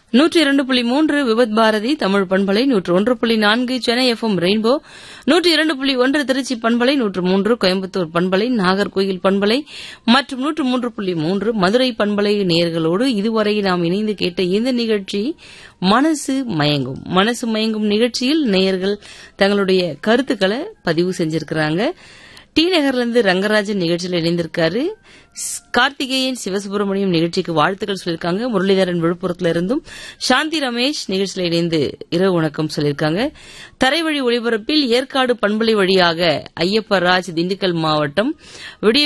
நூற்றி இரண்டு புள்ளி மூன்று விபத் பாரதி தமிழ் பண்பலை நூற்று ஒன்று புள்ளி நான்கு சென்னை எஃப்எம் ரெயின்போ நூற்றி இரண்டு புள்ளி ஒன்று திருச்சி பண்பலை நூற்று மூன்று கோயம்புத்தூர் பண்பலை நாகர்கோயில் பண்பலை மற்றும் நூற்று மூன்று புள்ளி மூன்று மதுரை பண்பலை நேயர்களோடு இதுவரை நாம் இணைந்து கேட்ட இந்த நிகழ்ச்சி மனசு மயங்கும் மனசு மயங்கும் நிகழ்ச்சியில் நேயர்கள் தங்களுடைய கருத்துக்களை பதிவு செஞ்சிருக்கிறாங்க டி நகர்ல இருந்து ரங்கராஜன் நிகழ்ச்சியில் இணைந்திருக்காரு ஸ்- கார்த்திகேயன் சிவசுப்பிரமணியம் நிகழ்ச்சிக்கு வாழ்த்துக்கள் சொல்லியிருக்காங்க முரளிதரன் விழுப்புரத்துல இருந்தும் சாந்தி ரமேஷ் நிகழ்ச்சியில் இணைந்து இரவு வணக்கம் சொல்லியிருக்காங்க தரைவழி ஒளிபரப்பில் ஏற்காடு பண்பலை வழியாக ஐயப்ப ராஜ் திண்டுக்கல் மாவட்டம் விடிய